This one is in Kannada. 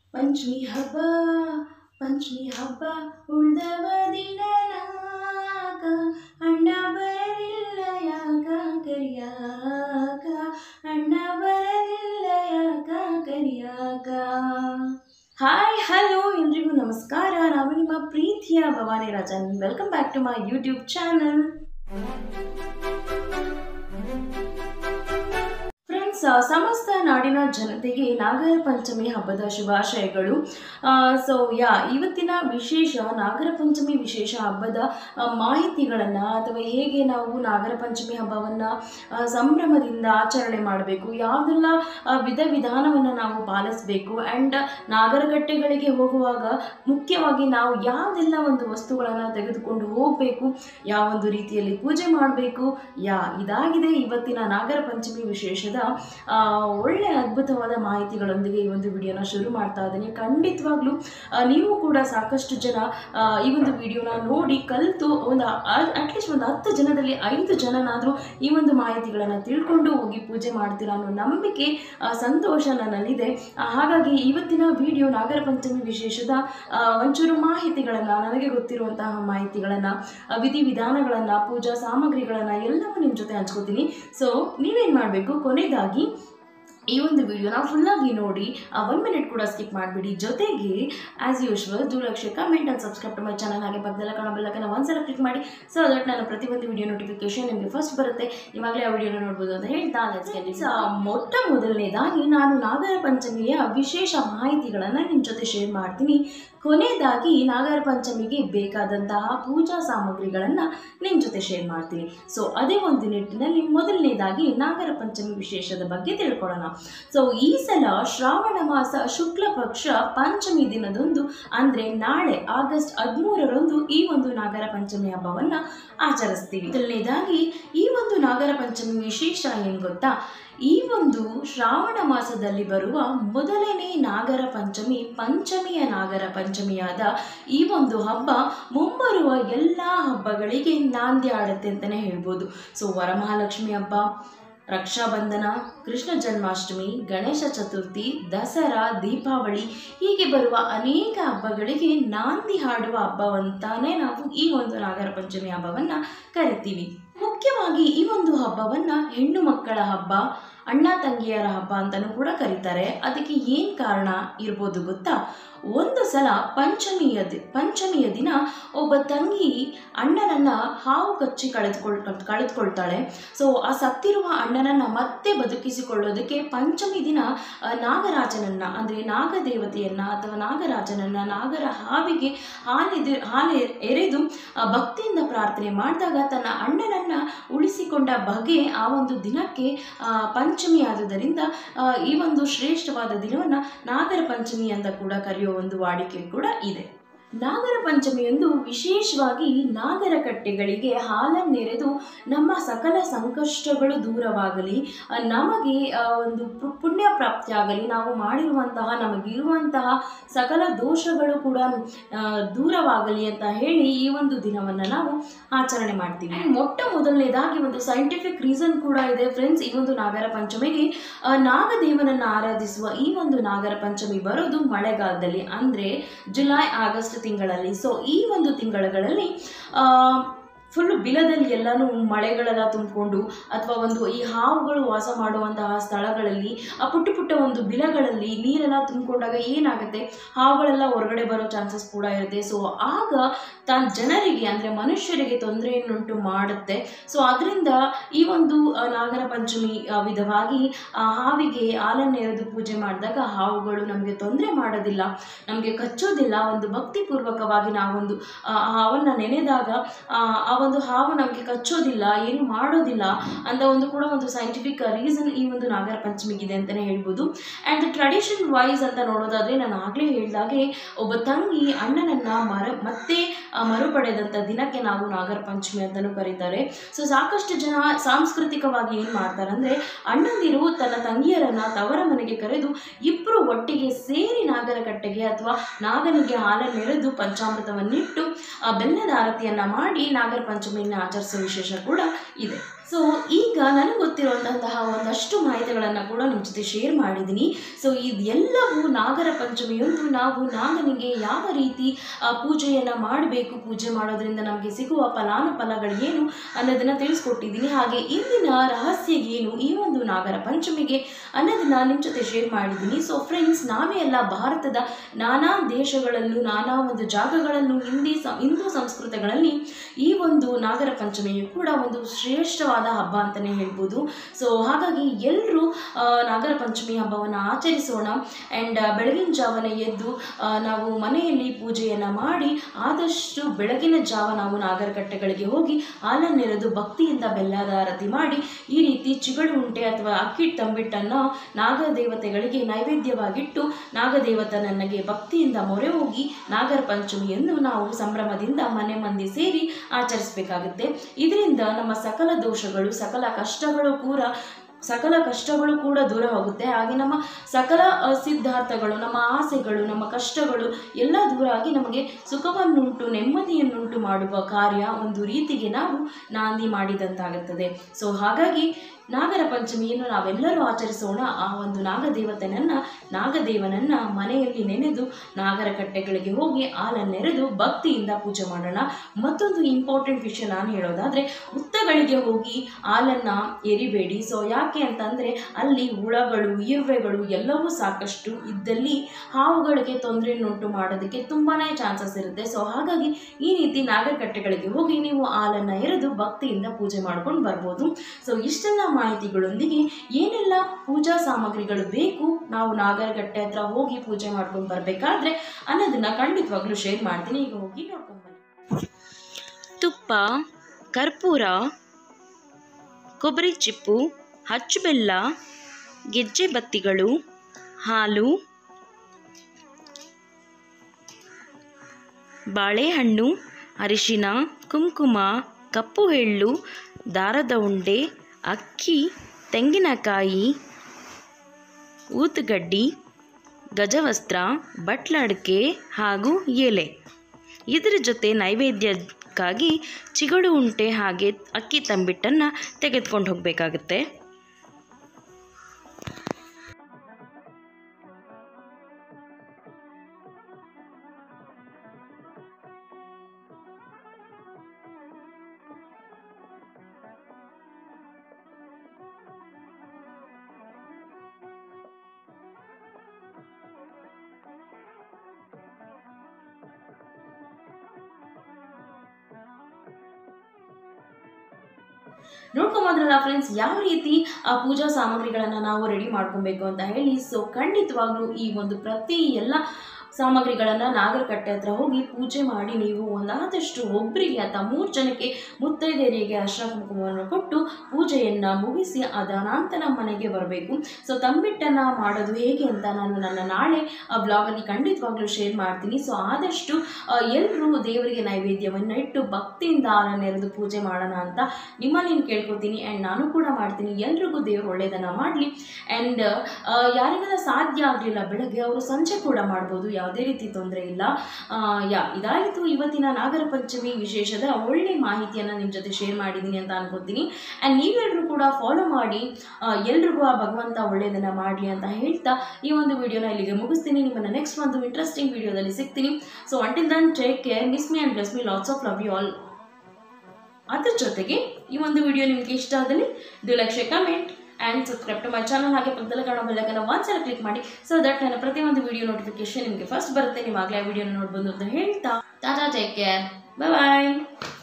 ಪಂಚಮಿ ಹಬ್ಬ ಪಂಚಮಿ ಹಬ್ಬ ಉಳ್ದವ ದಿನನಾಗ ಅಣ್ಣ ಬರಲಿಲ್ಲ ಯಾಕ ಕರಿಯಾಕ ಅಣ್ಣ ಬರಲಿಲ್ಲ ಯಾಕ ಕರಿಯಾಕ ಹಾಯ್ ಹಲೋ ಎಲ್ರಿಗೂ ನಮಸ್ಕಾರ ನಾನು ನಿಮ್ಮ ಪ್ರೀತಿಯ Bhavani Rajan welcome back to my YouTube channel friends ಸಮಸ್ತ ನಾಡಿನ ಜನತೆಗೆ ನಾಗರ ಪಂಚಮಿ ಹಬ್ಬದ ಶುಭಾಶಯಗಳು ಸೊ ಯಾ ಇವತ್ತಿನ ವಿಶೇಷ ನಾಗರ ಪಂಚಮಿ ವಿಶೇಷ ಹಬ್ಬದ ಮಾಹಿತಿಗಳನ್ನು ಅಥವಾ ಹೇಗೆ ನಾವು ನಾಗರ ಪಂಚಮಿ ಹಬ್ಬವನ್ನು ಸಂಭ್ರಮದಿಂದ ಆಚರಣೆ ಮಾಡಬೇಕು ಯಾವುದೆಲ್ಲ ಆ, ವಿಧ ವಿಧಾನವನ್ನು ನಾವು ಪಾಲಿಸಬೇಕು ಆ್ಯಂಡ್ ನಾಗರಗಟ್ಟೆಗಳಿಗೆ ಹೋಗುವಾಗ ಮುಖ್ಯವಾಗಿ ನಾವು ಯಾವುದೆಲ್ಲ ಒಂದು ವಸ್ತುಗಳನ್ನು ತೆಗೆದುಕೊಂಡು ಹೋಗಬೇಕು ಯಾವ ಒಂದು ರೀತಿಯಲ್ಲಿ ಪೂಜೆ ಮಾಡಬೇಕು ಯಾ ಇದಾಗಿದೆ ಇವತ್ತಿನ ನಾಗರ ಪಂಚಮಿ ವಿಶೇಷದ ಆ, ಒಳ್ಳೆ ಅದ್ಭುತವಾದ ಮಾಹಿತಿಗಳೊಂದಿಗೆ ಈ ಒಂದು ವಿಡಿಯೋನ ಶುರು ಮಾಡ್ತಾ ಇದ್ದೀನಿ ಖಂಡಿತವಾಗ್ಲೂ ಆ, ನೀವು ಕೂಡ ಸಾಕಷ್ಟು ಜನ ಆ, ಈ ಒಂದು ವಿಡಿಯೋನ ನೋಡಿ ಕಲಿತು ಒಂದು ಅಟ್ಲೀಸ್ಟ್ ಒಂದು ಹತ್ತು ಜನದಲ್ಲಿ ಐದು ಜನನಾದರೂ ಈ ಒಂದು ಮಾಹಿತಿಗಳನ್ನು ತಿಳ್ಕೊಂಡು ಹೋಗಿ ಪೂಜೆ ಮಾಡ್ತೀರಾ ಅನ್ನೋ ನಂಬಿಕೆ ಆ, ಸಂತೋಷ ನನ್ನಲ್ಲಿದೆ ಆ, ಹಾಗಾಗಿ ಇವತ್ತಿನ ವಿಡಿಯೋ ನಾಗರ ಪಂಚಮಿ ವಿಶೇಷದ ಆ, ಒಂಚೂರು ಮಾಹಿತಿಗಳನ್ನು ನನಗೆ ಗೊತ್ತಿರುವಂತಹ ಮಾಹಿತಿಗಳನ್ನು ವಿಧಿವಿಧಾನಗಳನ್ನು ಪೂಜಾ ಸಾಮಗ್ರಿಗಳನ್ನು ಎಲ್ಲವೂ ನಿಮ್ಮ ಜೊತೆ ಹಂಚ್ಕೋತೀನಿ ಸೊ ನೀವೇನು ಮಾಡಬೇಕು ಕೊನೆಯದಾಗಿ ಈ ಒಂದು ವಿಡಿಯೋನ ಫುಲ್ಲಾಗಿ ನೋಡಿ ಒನ್ ಮಿನಿಟ್ ಕೂಡ ಸ್ಕಿಪ್ ಮಾಡಿಬಿಡಿ ಜೊತೆಗೆ as usual do like comment and subscribe to my channel ಹಾಗೆ ಪಕ್ಕದಲ್ಲ ಕಾಣೋ ಬೆಲ್ಲಕ್ಕನ ಒಂದ್ಸಲ ಕ್ಲಿಕ್ ಮಾಡಿ ಸೊ ದಟ್ ನಾನು ಪ್ರತಿಯೊಂದು ವಿಡಿಯೋ ನೋಟಿಫಿಕೇಶನ್ ನಿಮಗೆ ಫಸ್ಟ್ ಬರುತ್ತೆ ಇವಾಗಲೇ ಆ ವಿಡಿಯೋನ ನೋಡ್ಬೋದು ಅಂತ ಹೇಳ್ತಾ ಲೆಟ್ಸ್ ಗೆಟ್ ಇಟ್ಸ್ ಮೊಟ್ಟ ಮೊದಲನೇದಾಗಿ ನಾನು ನಾಗರ ಪಂಚಮಿಯ ವಿಶೇಷ ಮಾಹಿತಿಗಳನ್ನು ನಿಮ್ಮ ಜೊತೆ ಶೇರ್ ಮಾಡ್ತೀನಿ ಕೊನೆಯದಾಗಿ ನಾಗರ ಪಂಚಮಿಗೆ ಬೇಕಾದಂತಹ ಪೂಜಾ ಸಾಮಗ್ರಿಗಳನ್ನು ನಿಮ್ಮ ಜೊತೆ ಶೇರ್ ಮಾಡ್ತೀನಿ ಸೊ ಅದೇ ಒಂದು ನಿಟ್ಟಿನಲ್ಲಿ ಮೊದಲನೇದಾಗಿ ನಾಗರ ಪಂಚಮಿ ವಿಶೇಷದ ಬಗ್ಗೆ ತಿಳ್ಕೊಳ್ಳೋಣ ಸೊ ಈ ಸಲ ಶ್ರಾವಣ ಮಾಸ ಶುಕ್ಲ ಪಕ್ಷ ಪಂಚಮಿ ದಿನದಂದು ಅಂದರೆ ನಾಳೆ ಆಗಸ್ಟ್ ಹದಿಮೂರರಂದು ಈ ಒಂದು ನಾಗರ ಪಂಚಮಿ ಹಬ್ಬವನ್ನು ಆಚರಿಸ್ತೀವಿ ಮೊದಲನೇದಾಗಿ ಈ ಒಂದು ನಾಗರ ಪಂಚಮಿ ವಿಶೇಷ ಏನು ಗೊತ್ತಾ ಈ ಒಂದು ಶ್ರಾವಣ ಮಾಸದಲ್ಲಿ ಬರುವ ಮೊದಲನೇ ನಾಗರ ಪಂಚಮಿ ಪಂಚಮಿಯ ನಾಗರ ಪಂಚಮಿಯಾದ ಈ ಒಂದು ಹಬ್ಬ ಮುಂಬರುವ ಎಲ್ಲ ಹಬ್ಬಗಳಿಗೆ ನಾಂದಿ ಆಡುತ್ತೆ ಅಂತಲೇ ಹೇಳ್ಬೋದು ಸೊ ವರಮಹಾಲಕ್ಷ್ಮಿ ಹಬ್ಬ ರಕ್ಷಾಬಂಧನ ಕೃಷ್ಣ ಜನ್ಮಾಷ್ಟಮಿ ಗಣೇಶ ಚತುರ್ಥಿ ದಸರಾ ದೀಪಾವಳಿ ಹೀಗೆ ಬರುವ ಅನೇಕ ಹಬ್ಬಗಳಿಗೆ ನಾಂದಿ ಹಾಡುವ ಹಬ್ಬವಂತಾನೆ ನಾವು ಈ ಒಂದು ನಾಗರ ಪಂಚಮಿ ಹಬ್ಬವನ್ನು ಕರಿತೀವಿ ಮುಖ್ಯವಾಗಿ ಈ ಒಂದು ಹಬ್ಬವನ್ನು ಹೆಣ್ಣು ಮಕ್ಕಳ ಹಬ್ಬ ಅಣ್ಣ ತಂಗಿಯರ ಹಬ್ಬ ಅಂತಲೂ ಕೂಡ ಕರೀತಾರೆ ಅದಕ್ಕೆ ಏನು ಕಾರಣ ಇರ್ಬೋದು ಗೊತ್ತಾ ಒಂದು ಸಲ ಪಂಚಮಿಯ ದಿ- ಪಂಚಮಿಯ ದಿನ ಒಬ್ಬ ತಂಗಿ ಅಣ್ಣನನ್ನು ಹಾವು ಕಚ್ಚಿ ಕಳೆದುಕೊಳ್ ಕಳೆದುಕೊಳ್ತಾಳೆ ಸೊ ಆ ಸತ್ತಿರುವ ಅಣ್ಣನನ್ನು ಮತ್ತೆ ಬದುಕಿಸಿಕೊಳ್ಳೋದಕ್ಕೆ ಪಂಚಮಿ ದಿನ ಆ, ನಾಗರಾಜನನ್ನು ಅಂದರೆ ನಾಗದೇವತೆಯನ್ನು ಅಥವಾ ನಾಗರಾಜನನ್ನು ನಾಗರ ಹಾವಿಗೆ ಹಾಲೆದು ಹಾಲೆ ಎರೆದು ಆ, ಭಕ್ತಿಯಿಂದ ಪ್ರಾರ್ಥನೆ ಮಾಡಿದಾಗ ತನ್ನ ಅಣ್ಣನನ್ನು ಉಳಿಸಿಕೊಂಡ ಬಗೆ ಆ ಒಂದು ದಿನಕ್ಕೆ ಆ, ಪಂಚಮಿ ಆದುದರಿಂದ ಆ, ಈ ಒಂದು ಶ್ರೇಷ್ಠವಾದ ದಿನವನ್ನು ನಾಗರ ಪಂಚಮಿ ಅಂತ ಕೂಡ ಕರೆಯುವ ಒಂದು ವಾಡಿಕೆ ಕೂಡ ಇದೆ ನಾಗರ ಪಂಚಮಿಯಂದು ವಿಶೇಷವಾಗಿ ನಾಗರ ಕಟ್ಟೆಗಳಿಗೆ ಹಾಲನ್ನೆರೆದು ನಮ್ಮ ಸಕಲ ಸಂಕಷ್ಟಗಳು ದೂರವಾಗಲಿ ಆ, ನಮಗೆ ಆ, ಒಂದು ಪು- ಪುಣ್ಯ ಪ್ರಾಪ್ತಿಯಾಗಲಿ ನಾವು ಮಾಡಿರುವಂತಹ ನಮಗಿರುವಂತಹ ಸಕಲ ದೋಷಗಳು ಕೂಡ ಆ, ದೂರವಾಗಲಿ ಅಂತ ಹೇಳಿ ಈ ಒಂದು ದಿನವನ್ನು ನಾವು ಆಚರಣೆ ಮಾಡ್ತೀವಿ ಮೊಟ್ಟ ಮೊದಲನೇದಾಗಿ ಒಂದು ಸೈಂಟಿಫಿಕ್ ರೀಸನ್ ಕೂಡ ಇದೆ ಫ್ರೆಂಡ್ಸ್ ಈ ಒಂದು ನಾಗರ ಪಂಚಮಿಗೆ ಆ, ನಾಗದೇವನನ್ನು ಆರಾಧಿಸುವ ಈ ಒಂದು ನಾಗರ ಪಂಚಮಿ ಬರೋದು ಮಳೆಗಾಲದಲ್ಲಿ ಅಂದರೆ ಜುಲೈ ಆಗಸ್ಟ್ ತಿಂಗಳಲ್ಲಿ ಸೊ ಈ ಒಂದು ತಿಂಗಳುಗಳಲ್ಲಿ ಫುಲ್ಲು ಬಿಲದಲ್ಲಿ ಎಲ್ಲನೂ ಮಳೆಗಳೆಲ್ಲ ತುಂಬಿಕೊಂಡು ಅಥವಾ ಒಂದು ಈ ಹಾವುಗಳು ವಾಸ ಮಾಡುವಂತಹ ಸ್ಥಳಗಳಲ್ಲಿ ಆ ಪುಟ್ಟ ಪುಟ್ಟ ಒಂದು ಬಿಲಗಳಲ್ಲಿ ನೀರೆಲ್ಲ ತುಂಬಿಕೊಂಡಾಗ ಏನಾಗುತ್ತೆ ಹಾವುಗಳೆಲ್ಲ ಹೊರಗಡೆ ಬರೋ ಚಾನ್ಸಸ್ ಕೂಡ ಇರುತ್ತೆ ಸೊ ಆಗ ತಾನು ಜನರಿಗೆ ಅಂದರೆ ಮನುಷ್ಯರಿಗೆ ತೊಂದರೆಯನ್ನುಂಟು ಮಾಡುತ್ತೆ ಸೊ ಅದರಿಂದ ಈ ಒಂದು ಆ, ನಾಗರ ಪಂಚಮಿ ಆ, ವಿಧವಾಗಿ ಆ ಹಾವಿಗೆ ಹಾಲನ್ನೆರೆದು ಪೂಜೆ ಮಾಡಿದಾಗ ಹಾವುಗಳು ನಮಗೆ ತೊಂದರೆ ಮಾಡೋದಿಲ್ಲ ನಮಗೆ ಕಚ್ಚೋದಿಲ್ಲ ಒಂದು ಭಕ್ತಿಪೂರ್ವಕವಾಗಿ ನಾವೊಂದು ಆ ಹಾವನ್ನು ನೆನೆದಾಗ ಆ ಆ ಒಂದು ಹಾವು ನಮಗೆ ಕಚ್ಚೋದಿಲ್ಲ ಏನು ಮಾಡೋದಿಲ್ಲ ಅಂತ ಒಂದು ಕೂಡ ಒಂದು ಸೈಂಟಿಫಿಕ್ ರೀಸನ್ ಈ ಒಂದು ನಾಗರ ಪಂಚಮಿಗಿದೆ ಅಂತಲೇ ಹೇಳ್ಬೋದು ಆ್ಯಂಡ್ ಟ್ರೆಡಿಷನ್ ವೈಸ್ ಅಂತ ನೋಡೋದಾದರೆ ನಾನು ಆಗಲೇ ಹೇಳಿದಾಗೆ ಒಬ್ಬ ತಂಗಿ ಅಣ್ಣನನ್ನು ಮರ ಮತ್ತೆ ಆ, ಮರುಪಡೆದಂಥ ದಿನಕ್ಕೆ ನಾವು ನಾಗರ ಪಂಚಮಿ ಅಂತಲೂ ಕರೀತಾರೆ ಸೊ ಸಾಕಷ್ಟು ಜನ ಸಾಂಸ್ಕೃತಿಕವಾಗಿ ಏನು ಮಾಡ್ತಾರೆ ಅಂದರೆ ಅಣ್ಣಂದಿರು ತನ್ನ ತಂಗಿಯರನ್ನು ತವರ ಮನೆಗೆ ಕರೆದು ಇಬ್ಬರು ಒಟ್ಟಿಗೆ ಸೇರಿ ನಾಗರ ಕಟ್ಟೆಗೆ ಅಥವಾ ನಾಗನಿಗೆ ಹಾಲನ್ನೆರೆದು ಪಂಚಾಮೃತವನ್ನಿಟ್ಟು ಆ ಬೆಲ್ಲದ ಆರತಿಯನ್ನು ಮಾಡಿ ನಾಗರ ಪಂಚಮಿಯನ್ನು ಆಚರಿಸೋ ವಿಶೇಷ ಕೂಡ ಇದೆ ಸೊ ಈಗ ನನಗೆ ಗೊತ್ತಿರುವಂತಹ ಒಂದಷ್ಟು ಮಾಹಿತಿಗಳನ್ನು ಕೂಡ ನಿಮ್ಮ ಜೊತೆ ಶೇರ್ ಮಾಡಿದ್ದೀನಿ ಸೊ ಇದೆಲ್ಲವೂ ನಾಗರ ಪಂಚಮಿಯೊಂದು ನಾವು ನಾಗನಿಗೆ ಯಾವ ರೀತಿ ಆ, ಪೂಜೆಯನ್ನು ಮಾಡಬೇಕು ಪೂಜೆ ಮಾಡೋದ್ರಿಂದ ನಮಗೆ ಸಿಗುವ ಫಲಾನುಫಲಗಳು ಏನು ಅನ್ನೋದನ್ನು ತಿಳಿಸ್ಕೊಟ್ಟಿದ್ದೀನಿ ಹಾಗೆ ಇಂದಿನ ರಹಸ್ಯ ಏನು ಈ ಒಂದು ನಾಗರ ಪಂಚಮಿಗೆ ಅನ್ನೋದನ್ನ ನಿಮ್ಮ ಜೊತೆ ಶೇರ್ ಮಾಡಿದ್ದೀನಿ ಸೊ ಫ್ರೆಂಡ್ಸ್ ನಾವೇ ಎಲ್ಲ ಭಾರತದ ನಾನಾ ದೇಶಗಳಲ್ಲೂ ನಾನಾ ಒಂದು ಜಾಗಗಳಲ್ಲೂ ಹಿಂದಿ ಸ ಹಿಂದೂ ಸಂಸ್ಕೃತಿಗಳಲ್ಲಿ ಈ ಒಂದು ನಾಗರ ಪಂಚಮಿಯು ಕೂಡ ಒಂದು ಶ್ರೇಷ್ಠವಾದ ಹಬ್ಬ ಅಂತಲೇ ಹೇಳ್ಬೋದು ಸೊ ಹಾಗಾಗಿ ಎಲ್ಲರೂ ನಾಗರ ಪಂಚಮಿ ಹಬ್ಬವನ್ನು ಆಚರಿಸೋಣ ಆ್ಯಂಡ್ ಬೆಳಗಿನ ಜಾವನ ಎದ್ದು ಆ, ನಾವು ಮನೆಯಲ್ಲಿ ಪೂಜೆಯನ್ನು ಮಾಡಿ ಆದಷ್ಟು ಬೆಳಗಿನ ಜಾವ ನಾವು ನಾಗರಕಟ್ಟೆಗಳಿಗೆ ಹೋಗಿ ಹಾಲನ್ನೆರೆದು ಭಕ್ತಿಯಿಂದ ಬೆಲ್ಲದ ಆರತಿ ಮಾಡಿ ಈ ರೀತಿ ಚಿಗಡು ಉಂಟೆ ಅಥವಾ ಅಕ್ಕಿ ತಂಬಿಟ್ಟನ್ನು ನಾಗದೇವತೆಗಳಿಗೆ ನೈವೇದ್ಯವಾಗಿಟ್ಟು ನಾಗದೇವತನನ್ನಗೆ ಭಕ್ತಿಯಿಂದ ಮೊರೆ ಹೋಗಿ ನಾಗರ ಪಂಚಮಿಯನ್ನು ನಾವು ಸಂಭ್ರಮದಿಂದ ಮನೆ ಮಂದಿ ಸೇರಿ ಆಚರಿಸಬೇಕಾಗುತ್ತೆ ಇದರಿಂದ ನಮ್ಮ ಸಕಲ ದೋಷಗಳು ಸಕಲ ಕಷ್ಟಗಳು ಕೂಡ ಸಕಲ ಕಷ್ಟಗಳು ಕೂಡ ದೂರ ಹೋಗುತ್ತೆ ಹಾಗೆ ನಮ್ಮ ಸಕಲ ಅ, ಸಿದ್ಧಾರ್ಥಗಳು ನಮ್ಮ ಆಸೆಗಳು ನಮ್ಮ ಕಷ್ಟಗಳು ಎಲ್ಲ ದೂರ ಆಗಿ ನಮಗೆ ಸುಖವನ್ನುಂಟು ನೆಮ್ಮದಿಯನ್ನುಂಟು ಮಾಡುವ ಕಾರ್ಯ ಒಂದು ರೀತಿಗೆ ನಾವು ನಾಂದಿ ಮಾಡಿದಂತಾಗುತ್ತದೆ ಸೊ ಹಾಗಾಗಿ ನಾಗರ ಪಂಚಮಿಯನ್ನು ನಾವೆಲ್ಲರೂ ಆಚರಿಸೋಣ ಆ ಒಂದು ನಾಗದೇವತನನ್ನ ನಾಗದೇವನನ್ನ ಮನೆಯಲ್ಲಿ ನೆನೆದು ನಾಗರ ಕಟ್ಟೆಗಳಿಗೆ ಹೋಗಿ ಹಾಲನ್ನೆರೆದು ಭಕ್ತಿಯಿಂದ ಪೂಜೆ ಮಾಡೋಣ ಮತ್ತೊಂದು ಇಂಪಾರ್ಟೆಂಟ್ ವಿಷಯ ನಾನು ಹೇಳೋದಾದ್ರೆ ಹುತ್ತಗಳಿಗೆ ಹೋಗಿ ಹಾಲನ್ನು ಎರಿಬೇಡಿ ಸೊ ಯಾಕೆ ಅಂತಂದರೆ ಅಲ್ಲಿ ಹುಳಗಳು ಇರುವೆಗಳು ಎಲ್ಲವೂ ಸಾಕಷ್ಟು ಇದ್ದಲ್ಲಿ ಹಾವುಗಳಿಗೆ ತೊಂದರೆಯನ್ನುಂಟು ಮಾಡೋದಕ್ಕೆ ತುಂಬಾ ಚಾನ್ಸಸ್ ಇರುತ್ತೆ ಸೊ ಹಾಗಾಗಿ ಈ ರೀತಿ ನಾಗರಕಟ್ಟೆಗಳಿಗೆ ಹೋಗಿ ನೀವು ಹಾಲನ್ನು ಎರೆದು ಭಕ್ತಿಯಿಂದ ಪೂಜೆ ಮಾಡ್ಕೊಂಡು ಬರ್ಬೋದು ಸೊ ಇಷ್ಟೆಲ್ಲ ಮಾಹಿತಿಗಳೊಂದಿಗೆ ಏನೆಲ್ಲ ಪೂಜಾ ಸಾಮಗ್ರಿಗಳು ಬೇಕು ನಾವು ನಾಗರಗಟ್ಟೆ ಹತ್ರ ಹೋಗಿ ಪೂಜೆ ಮಾಡ್ಕೊಂಡು ಬರಬೇಕಾದ್ರೆ ಅನ್ನೋದನ್ನ ಖಂಡಿತವಾಗ್ಲೂ ಶೇರ್ ಮಾಡ್ತೀನಿ ಈಗ ಹೋಗಿ ನೋಡ್ಕೊಂಡು ಬನ್ನಿ ತುಪ್ಪ ಕರ್ಪೂರ ಕೊಬ್ಬರಿ ಚಿಪ್ಪು ಹಚ್ಚು ಬೆಲ್ಲ ಗೆಜ್ಜೆ ಬತ್ತಿಗಳು ಹಾಲು ಬಾಳೆಹಣ್ಣು ಅರಿಶಿನ ಕುಂಕುಮ ಕಪ್ಪು ಎಳ್ಳು ದಾರದ ಉಂಡೆ ಅಕ್ಕಿ ತೆಂಗಿನಕಾಯಿ ಊತುಗಡ್ಡಿ ಗಜವಸ್ತ್ರ ಬಟ್ಲಡಿಕೆ ಹಾಗೂ ಎಲೆ ಇದರ ಜೊತೆ ನೈವೇದ್ಯಕ್ಕಾಗಿ ಚಿಗಡು ಉಂಟೆ ಹಾಗೆ ಅಕ್ಕಿ ತಂಬಿಟ್ಟನ್ನು ತೆಗೆದುಕೊಂಡು ಹೋಗಬೇಕಾಗುತ್ತೆ ನೋಡ್ಕೊಂಬಂದ್ರಲ್ಲ ಫ್ರೆಂಡ್ಸ್ ಯಾವ ರೀತಿ ಆ ಪೂಜಾ ಸಾಮಗ್ರಿಗಳನ್ನು ನಾವು ರೆಡಿ ಮಾಡ್ಕೊಬೇಕು ಅಂತ ಹೇಳಿ ಸೊ ಖಂಡಿತವಾಗ್ಲೂ ಈ ಒಂದು ಪ್ರತಿ ಎಲ್ಲ ಸಾಮಗ್ರಿಗಳನ್ನು ನಾಗರಕಟ್ಟೆ ಹತ್ರ ಹೋಗಿ ಪೂಜೆ ಮಾಡಿ ನೀವು ಒಂದಾದಷ್ಟು ಒಬ್ಬರಿಗೆ ಅಥವಾ ಮೂರು ಜನಕ್ಕೆ ಮುತ್ತೈದೆಯರಿಗೆ ಅರ್ಶನ ಕುಂಕುಮವನ್ನು ಕೊಟ್ಟು ಪೂಜೆಯನ್ನು ಮುಗಿಸಿ ಅದ ನಂತರ ಮನೆಗೆ ಬರಬೇಕು ಸೊ ತಂಬಿಟ್ಟನ್ನು ಮಾಡೋದು ಹೇಗೆ ಅಂತ ನಾನು ನನ್ನ ನಾಳೆ ಆ ಬ್ಲಾಗಲ್ಲಿ ಖಂಡಿತವಾಗ್ಲೂ ಶೇರ್ ಮಾಡ್ತೀನಿ ಸೊ ಆದಷ್ಟು ಎಲ್ಲರೂ ದೇವರಿಗೆ ನೈವೇದ್ಯವನ್ನು ಇಟ್ಟು ಭಕ್ತಿಯಿಂದ ಹಾಲನ್ನು ಎರೆದು ಪೂಜೆ ಮಾಡೋಣ ಅಂತ ನಿಮ್ಮಲ್ಲಿ ನಾನು ಕೇಳ್ಕೊತೀನಿ ಆ್ಯಂಡ್ ನಾನು ಕೂಡ ಮಾಡ್ತೀನಿ ಎಲ್ರಿಗೂ ದೇವರು ಒಳ್ಳೆಯದನ್ನು ಮಾಡಲಿ ಆ್ಯಂಡ್ ಯಾರಿಗೆಲ್ಲ ಸಾಧ್ಯ ಆಗಲಿಲ್ಲ ಬೆಳಗ್ಗೆ ಅವರು ಸಂಜೆ ಕೂಡ ಮಾಡ್ಬೋದು ಯಾವುದೇ ರೀತಿ ತೊಂದರೆ ಇಲ್ಲ ಆ, ಯಾ ಇದಾಯಿತು ಇವತ್ತಿನ ನಾಗರ ಪಂಚಮಿ ವಿಶೇಷದ ಒಳ್ಳೆ ಮಾಹಿತಿಯನ್ನು ನಿಮ್ಮ ಜೊತೆ ಶೇರ್ ಮಾಡಿದ್ದೀನಿ ಅಂತ ಅನ್ಕೋತೀನಿ ಆ್ಯಂಡ್ ನೀವೆಲ್ಲರೂ ಕೂಡ ಫಾಲೋ ಮಾಡಿ ಆ, ಎಲ್ರಿಗೂ ಆ ಭಗವಂತ ಒಳ್ಳೆಯದನ್ನು ಮಾಡಲಿ ಅಂತ ಹೇಳ್ತಾ ಈ ಒಂದು ವಿಡಿಯೋನ ಇಲ್ಲಿಗೆ ಮುಗಿಸ್ತೀನಿ ನಿಮ್ಮನ್ನು ನೆಕ್ಸ್ಟ್ ಒಂದು ಇಂಟ್ರೆಸ್ಟಿಂಗ್ ವಿಡಿಯೋದಲ್ಲಿ ಸಿಗ್ತೀನಿ so until then take care miss me and bless me lots of love you all ಅದ್ರ ಜೊತೆಗೆ ಈ ಒಂದು ವಿಡಿಯೋ ನಿಮಗೆ ಇಷ್ಟ ಆದಲ್ಲಿ do like comment and subscribe to my channel ಹಾಗೆ ಪಕ್ಕದಲ್ಲಿ ಕಾಣೋ ಬೆಲ್ಲಕ್ಕನ್ನು ಒಂದ್ಸಲ ಕ್ಲಿಕ್ ಮಾಡಿ ಸೊ ದಟ್ ನನ್ನ ಪ್ರತಿಯೊಂದು ವಿಡಿಯೋ ನೋಟಿಫಿಕೇಶನ್ ನಿಮಗೆ ಫಸ್ಟ್ ಬರುತ್ತೆ ನೀವು ಆಗಲೇ ವಿಡಿಯೋನ ನೋಡ್ಬೋದು ಅಂತ ಹೇಳ್ತಾ ಟಾಟಾ ಟೇಕ್ ಕೇರ್ ಬಾಯ್ ಬಾಯ್